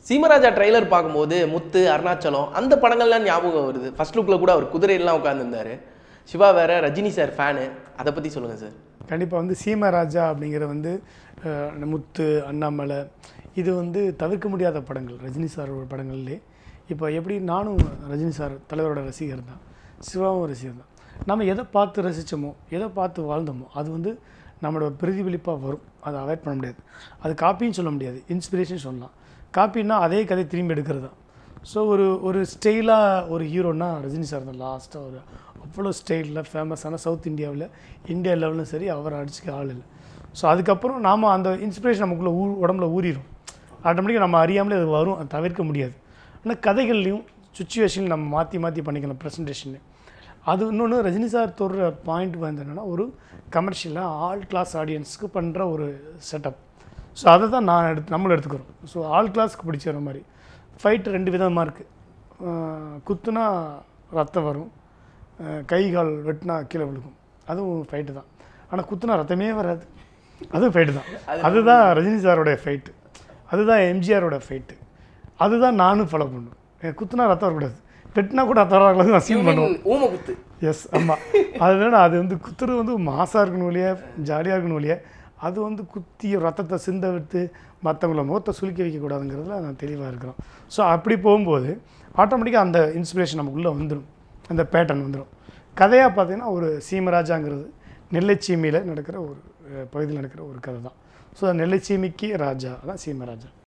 Seemaraja trailer பார்க்கும்போது முத்து அருணாச்சலம் அந்த படங்கள்லாம் ஞாபகம் வருது ஃபர்ஸ்ட் லுக்கில் கூட அவர் குதிரையெல்லாம் உட்காந்துருந்தாரு சிவா வேற ரஜினி சார் ஃபேனு அதை பற்றி சொல்லுங்கள் சார் கண்டிப்பாக வந்து சீமராஜா அப்படிங்கிற வந்து அஹ், முத்து அண்ணாமலை இது வந்து தவிர்க்க முடியாத படங்கள் ரஜினி சாரோட படங்கள்லே இப்போ எப்படி நானும் ரஜினி சார் தலைவரோட ரசிகர் தான் சிவாவும் ரசிகர் தான் நம்ம எதை பார்த்து ரசித்தோமோ எதை பார்த்து வாழ்ந்தோமோ அது வந்து நம்மளோட பிரதிபலிப்பாக வரும் அதை அவாய்ட் பண்ண முடியாது அது காப்பின்னு சொல்ல முடியாது இன்ஸ்பிரேஷன் சொல்லலாம் காப்பின்னா அதே கதை திரும்பி எடுக்கிறது தான் ஸோ ஒரு ஒரு ஸ்டைலாக ஒரு ஹீரோனா ரஜினி சார் தான் லாஸ்ட்டாக ஒரு அவ்வளோ ஸ்டைலில் ஃபேமஸான சவுத் இந்தியாவில் இந்தியா லெவலும் சரி அவரை அடிச்சுக்க ஆள் இல்லை ஸோ அதுக்கப்புறம் நாம் அந்த இன்ஸ்பிரேஷன் நமக்குள்ளே ஊ உடம்புல ஊறிடும் ஆட்டோமேட்டிக்காக நம்ம அறியாமலே அது வரும் அது தவிர்க்க முடியாது ஆனால் கதைகள்லையும் சுச்சுவேஷன் நம்ம மாற்றி மாற்றி பண்ணிக்கலாம் ப்ரெசன்டேஷன் அது இன்னொன்று ரஜினி சார் தொடுற பாயிண்ட் வந்து என்னென்னா ஒரு கமர்ஷியலாக ஆல் கிளாஸ் ஆடியன்ஸ்க்கு பண்ணுற ஒரு செட்டப் ஸோ அதை தான் நான் எடுத்து நம்மளும் எடுத்துக்கிறோம் ஸோ ஆல் கிளாஸ்க்கு பிடிச்சிற மாதிரி ஃபைட் ரெண்டு விதமாக இருக்குது குத்துனா ரத்தம் வரும் அஹ் கை கால் வெட்டினா கீழே விழுகும் அதுவும் ஃபைட்டு தான் ஆனால் குத்துனா ரத்தமே வராது அதுவும் ஃபைட்டு தான் அதுதான் ரஜினி சாரோடைய ஃபைட்டு அதுதான் எம்ஜிஆரோட ஃபைட்டு அதுதான் நானும் ஃபாலோ பண்ணுவேன் எனக்கு குத்துனா ரத்தம் வரக்கூடாது வெட்டினா கூட ரத்தம் வரக்கூடாது நான் சீன் பண்ணுவேன் ஊம குத்து எஸ் ஆமாம் அதுதான் அது வந்து குத்துறது வந்து மாசாக இருக்கணும் இல்லையா ஜாலியாக இருக்கணும் இல்லையா அது வந்து குத்தி ரத்தத்தை சிந்த விட்டு மற்றவங்கள முகத்தை சுலுக்கி வைக்கக்கூடாதுங்கிறதுல நான் தெளிவாக இருக்கிறோம் ஸோ அப்படி போகும்போது ஆட்டோமேட்டிக்காக அந்த இன்ஸ்பிரேஷன் நமக்குள்ளே வந்துடும் அந்த பேட்டர்ன் வந்துடும் கதையாக பார்த்தீங்கன்னா ஒரு சீமராஜாங்கிறது நெல்லைச்சீமையில் நடக்கிற ஒரு அஹ், பகுதியில் நடக்கிற ஒரு கதை தான் ஸோ நெல்லைச்சீமைக்கு ராஜா அதான் சீமராஜா